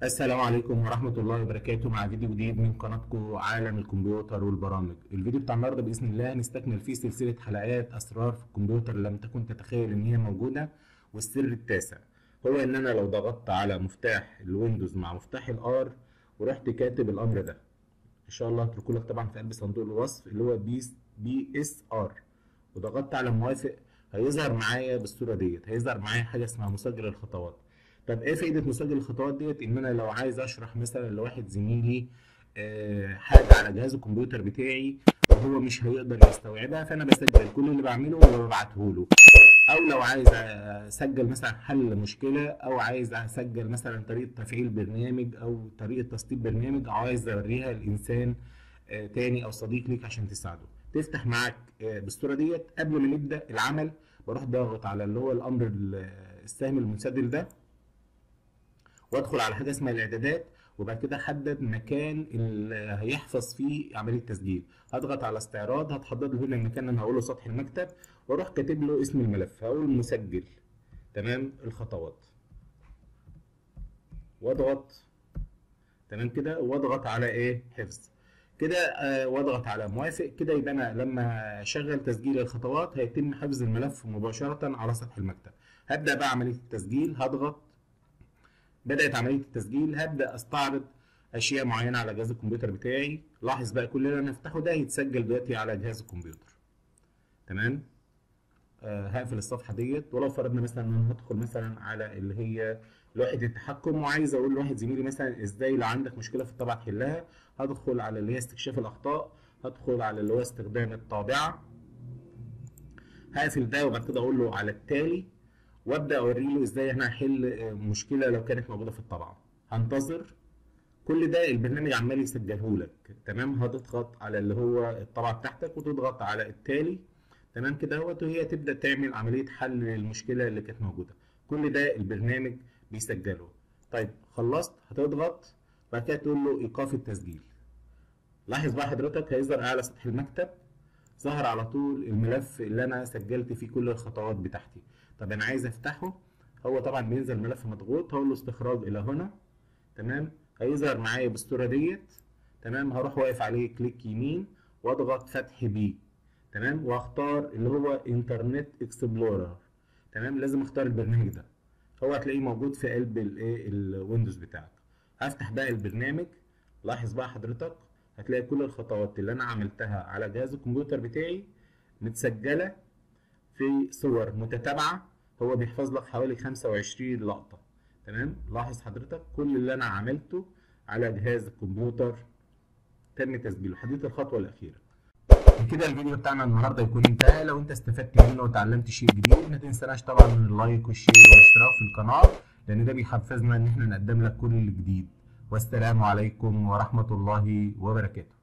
السلام عليكم ورحمة الله وبركاته مع فيديو جديد من قناتكم عالم الكمبيوتر والبرامج الفيديو بتاع النهاردة بإذن الله هنستكمل فيه سلسلة حلقات أسرار في الكمبيوتر لم تكن تتخيل إن هي موجودة والسر التاسع هو إن أنا لو ضغطت على مفتاح الويندوز مع مفتاح الآر ورحت كاتب الأمر ده إن شاء الله هتركه لك طبعا في قلب صندوق الوصف اللي هو بي بي اس ار وضغطت على موافق هيظهر معايا بالصورة ديت هيظهر معايا حاجة اسمها مسجل الخطوات طب ايه فايدة مسجل الخطوات ديت ان انا لو عايز اشرح مثلا لواحد زميلي آه حاجة على جهاز الكمبيوتر بتاعي وهو مش هيقدر يستوعبها فانا بسجل كل اللي بعمله وببعته له او لو عايز اسجل مثلا حل مشكلة او عايز اسجل مثلا طريقة تفعيل برنامج او طريقة تسطيب برنامج او عايز اوريها لانسان آه تاني او صديق ليك عشان تساعده تفتح معاك آه بالصورة ديت قبل ما نبدأ العمل بروح ضاغط على اللي هو الامر السهم المنسدل ده وادخل على حاجه اسمها الاعدادات وبعد كده احدد مكان اللي هيحفظ فيه عمليه التسجيل هضغط على استعراض هتحدد له هنا المكان اللي انا هقول له سطح المكتب واروح كاتب له اسم الملف هقول مسجل تمام الخطوات واضغط تمام كده واضغط على ايه حفظ كده آه واضغط على موافق كده يبقى انا لما اشغل تسجيل الخطوات هيتم حفظ الملف مباشره على سطح المكتب هبدا بقى عمليه التسجيل هضغط بدأت عملية التسجيل هبدأ استعرض أشياء معينة على جهاز الكمبيوتر بتاعي لاحظ بقى كل اللي أنا هفتحه ده هيتسجل دلوقتي على جهاز الكمبيوتر تمام آه هقفل الصفحة ديت ولو فرضنا مثلا إن أنا هدخل مثلا على اللي هي لوحة التحكم وعايز أقول لواحد زميلي مثلا إزاي لو عندك مشكلة في الطبعة تحلها هدخل على اللي هي استكشاف الأخطاء هدخل على اللي هو استخدام الطابعة هقفل ده وبعد كده أقول له على التالي وابدا اوري له ازاي انا هحل مشكله لو كانت موجوده في الطبعه هنتظر كل ده البرنامج عمال يسجله لك تمام هتضغط على اللي هو الطبعه بتاعتك وتضغط على التالي تمام كده اهوت وهي تبدا تعمل عمليه حل للمشكله اللي كانت موجوده كل ده البرنامج بيسجله طيب خلصت هتضغط بعد كده تقول له ايقاف التسجيل لاحظ بقى حضرتك هيظهر اعلى سطح المكتب ظهر على طول الملف اللي انا سجلت فيه كل الخطوات بتاعتي طب انا عايز افتحه هو طبعا بينزل ملف مضغوط هقول له استخراج الى هنا تمام هيظهر معايا بالصوره ديت تمام هروح واقف عليه كليك يمين واضغط فتح بيه تمام واختار اللي هو انترنت اكسبلورر تمام لازم اختار البرنامج ده هو هتلاقيه موجود في قلب الايه الويندوز بتاعك هفتح بقى البرنامج لاحظ بقى حضرتك هتلاقي كل الخطوات اللي انا عملتها على جهاز الكمبيوتر بتاعي متسجله في صور متتابعة هو بيحفظ لك حوالي 25 لقطة تمام لاحظ حضرتك كل اللي أنا عملته على جهاز الكمبيوتر تم تسجيله حددت الخطوة الأخيرة كده الفيديو بتاعنا النهارده يكون انتهى لو انت استفدت منه وتعلمت شيء جديد ما تنساش طبعا اللايك والشير والاشتراك في القناه لان ده بيحفزنا ان احنا نقدم لك كل جديد والسلام عليكم ورحمه الله وبركاته